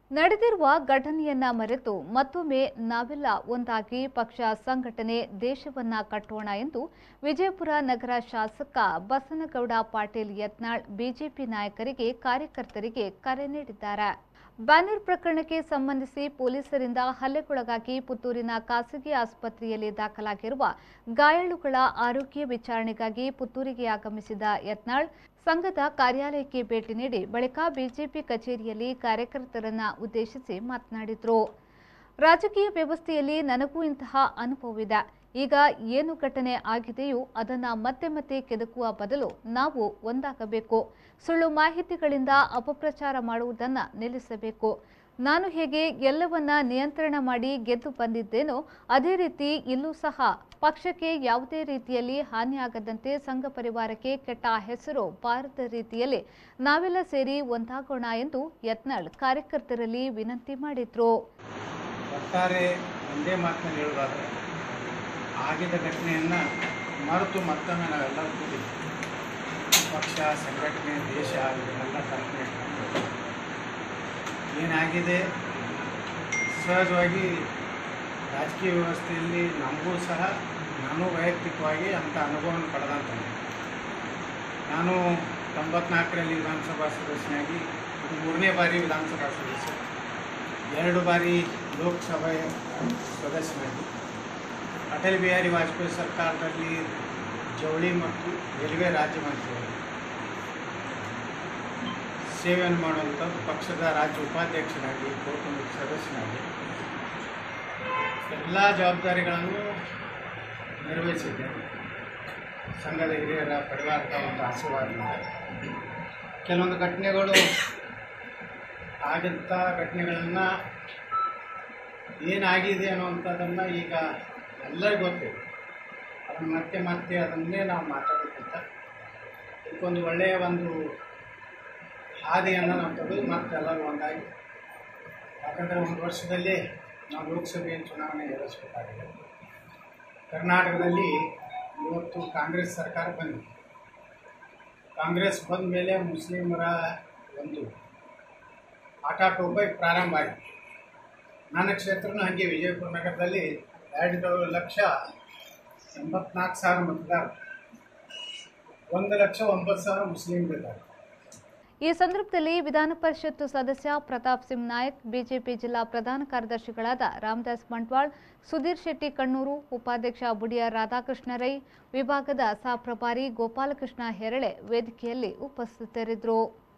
ನಡೆದಿರುವ ಘಟನೆಯನ್ನ ಮರೆತು ಮತ್ತೊಮ್ಮೆ ನಾವೆಲ್ಲ ಒಂದಾಗಿ ಪಕ್ಷ ಸಂಘಟನೆ ದೇಶವನ್ನ ಕಟ್ಟೋಣ ಎಂದು ವಿಜಯಪುರ ನಗರ ಶಾಸಕ ಬಸನಗೌಡ ಪಾಟೀಲ್ ಯತ್ನಾಳ್ ಬಿಜೆಪಿ ನಾಯಕರಿಗೆ ಕಾರ್ಯಕರ್ತರಿಗೆ ಕರೆ ನೀಡಿದ್ದಾರೆ ಬ್ಯಾನರ್ ಪ್ರಕರಣಕ್ಕೆ ಸಂಬಂಧಿಸಿ ಪೊಲೀಸರಿಂದ ಹಲ್ಲೆಗೊಳಗಾಗಿ ಪುತ್ತೂರಿನ ಖಾಸಗಿ ಆಸ್ಪತ್ರೆಯಲ್ಲಿ ದಾಖಲಾಗಿರುವ ಗಾಯಾಳುಗಳ ಆರೋಗ್ಯ ವಿಚಾರಣೆಗಾಗಿ ಪುತ್ತೂರಿಗೆ ಆಗಮಿಸಿದ ಯತ್ನಾಳ್ ಸಂಘದ ಕಾರ್ಯಾಲಯಕ್ಕೆ ಭೇಟಿ ನೀಡಿ ಬಳಿಕ ಬಿಜೆಪಿ ಕಚೇರಿಯಲ್ಲಿ ಕಾರ್ಯಕರ್ತರನ್ನ ಉದ್ದೇಶಿಸಿ ಮಾತನಾಡಿದರು ರಾಜಕೀಯ ವ್ಯವಸ್ಥೆಯಲ್ಲಿ ನನಗೂ ಇಂತಹ ಅನುಭವವಿದೆ ಈಗ ಏನು ಘಟನೆ ಆಗಿದೆಯೋ ಅದನ್ನ ಮತ್ತೆ ಮತ್ತೆ ಕೆದಕುವ ಬದಲು ನಾವು ಒಂದಾಗಬೇಕು ಸುಳ್ಳು ಮಾಹಿತಿಗಳಿಂದ ಅಪಪ್ರಚಾರ ಮಾಡುವುದನ್ನ ನಿಲ್ಲಿಸಬೇಕು ನಾನು ಹೇಗೆ ಎಲ್ಲವನ್ನ ನಿಯಂತ್ರಣ ಮಾಡಿ ಗೆದ್ದು ಬಂದಿದ್ದೇನೋ ಅದೇ ರೀತಿ ಇಲ್ಲೂ ಸಹ ಪಕ್ಷಕ್ಕೆ ಯಾವುದೇ ರೀತಿಯಲ್ಲಿ ಹಾನಿಯಾಗದಂತೆ ಸಂಘ ಪರಿವಾರಕ್ಕೆ ಕೆಟ್ಟ ಹೆಸರು ಬಾರದ ರೀತಿಯಲ್ಲಿ ನಾವೆಲ್ಲ ಸೇರಿ ಒಂದಾಗೋಣ ಎಂದು ಯತ್ನಾಳ್ ಕಾರ್ಯಕರ್ತರಲ್ಲಿ ವಿನಂತಿ ಮಾಡಿದ್ರು ಒಟ್ಟಾರೆ ಒಂದೇ ಮಾತಿನಲ್ಲಿ ಹೇಳೋದಾದ್ರೆ ಆಗಿದ್ದ ಘಟನೆಯನ್ನು ಮರೆತು ಮತ್ತೊಮ್ಮೆ ನಾವೆಲ್ಲರೂ ಕೂಡಿ ಪಕ್ಷ ಸಂಘಟನೆ ದೇಶ ಇದನ್ನೆಲ್ಲ ಕಲ್ಪನೆ ಇಟ್ಕೊಂಡು ಏನಾಗಿದೆ ಸಹಜವಾಗಿ ರಾಜಕೀಯ ವ್ಯವಸ್ಥೆಯಲ್ಲಿ ನಮಗೂ ಸಹ ನಾನು ವೈಯಕ್ತಿಕವಾಗಿ ಅಂಥ ಅನುಭವವನ್ನು ಪಡೆದಂತ ನಾನು ತೊಂಬತ್ನಾಲ್ಕರಲ್ಲಿ ವಿಧಾನಸಭಾ ಸದಸ್ಯನಾಗಿ ಇದು ಮೂರನೇ ಬಾರಿ ವಿಧಾನಸಭಾ ಸದಸ್ಯ ಎರಡು ಬಾರಿ ಲೋಕಸಭೆಯ ಸದಸ್ಯನಾಗಿ ಅಟಲ್ ಬಿಹಾರಿ ವಾಜಪೇಯಿ ಸರ್ಕಾರದಲ್ಲಿ ಜವಳಿ ಮತ್ತು ರೈಲ್ವೆ ರಾಜ್ಯ ಮಂತ್ರಿಯಾಗಿ ಸೇವೆಯನ್ನು ಮಾಡುವಂಥ ಪಕ್ಷದ ರಾಜ್ಯ ಉಪಾಧ್ಯಕ್ಷನಾಗಿ ಕೌಟುಂಬಿಕ ಸದಸ್ಯನಾಗಿ ಎಲ್ಲ ಜವಾಬ್ದಾರಿಗಳನ್ನು ನಿರ್ವಹಿಸಿದ್ದೆ ಸಂಘದ ಹಿರಿಯರ ಪರಿವಾರದ ಒಂದು ಆಶೀರ್ವಾದದಿಂದ ಕೆಲವೊಂದು ಘಟನೆಗಳು ಆಗಂಥ ಘಟನೆಗಳನ್ನು ಏನಾಗಿದೆ ಅನ್ನುವಂಥದ್ದನ್ನು ಈಗ ಎಲ್ಲರಿಗೂ ಗೊತ್ತಿದೆ ಅದನ್ನು ಮತ್ತೆ ಮತ್ತೆ ಅದನ್ನೇ ನಾವು ಮಾತಾಡೋಕ್ಕಿಂತ ಇದಕ್ಕೊಂದು ಒಳ್ಳೆಯ ಒಂದು ಹಾದಿಯನ್ನು ನಾವು ತೆಗೆದು ಮತ್ತೆ ಎಲ್ಲರೂ ಒಂದಾಗಿ ಯಾಕಂದರೆ ಒಂದು ವರ್ಷದಲ್ಲಿ ನಾವು ಲೋಕಸಭೆ ಚುನಾವಣೆ ಎದುರಿಸಬೇಕಾಗಿದೆ ಕರ್ನಾಟಕದಲ್ಲಿ ಇವತ್ತು ಕಾಂಗ್ರೆಸ್ ಸರ್ಕಾರ ಬಂದಿದೆ ಕಾಂಗ್ರೆಸ್ ಬಂದ ಮೇಲೆ ಮುಸ್ಲಿಮರ ಒಂದು ಆಟಾಟೋಪ ಪ್ರಾರಂಭ ಆಗಿದೆ ನನ್ನ ಕ್ಷೇತ್ರನೂ ಹಾಗೆ ವಿಜಯಪುರ ನಗರದಲ್ಲಿ ಎರಡು ಲಕ್ಷ ಎಂಬತ್ನಾಲ್ಕು ಸಾವಿರ ಮತದಾರರು ಒಂದು ಲಕ್ಷ ಒಂಬತ್ತು ಸಾವಿರ ಮುಸ್ಲಿಮರಿದ್ದಾರೆ ಈ ಸಂದರ್ಭದಲ್ಲಿ ವಿಧಾನ ಪರಿಷತ್ತು ಸದಸ್ಯ ಪ್ರತಾಪ್ ಸಿಂಗ್ ನಾಯಕ್ ಬಿಜೆಪಿ ಜಿಲ್ಲಾ ಪ್ರಧಾನ ಕಾರ್ಯದರ್ಶಿಗಳಾದ ರಾಮದಾಸ್ ಬಂಟ್ವಾಳ್ ಸುಧೀರ್ ಶೆಟ್ಟಿ ಕಣ್ಣೂರು ಉಪಾಧ್ಯಕ್ಷ ಬುಡಿಯ ರಾಧಾಕೃಷ್ಣ ರೈ ವಿಭಾಗದ ಸಹ ಪ್ರಭಾರಿ ಗೋಪಾಲಕೃಷ್ಣ ಹೆರಳೆ ವೇದಿಕೆಯಲ್ಲಿ ಉಪಸ್ಥಿತರಿದ್ದರು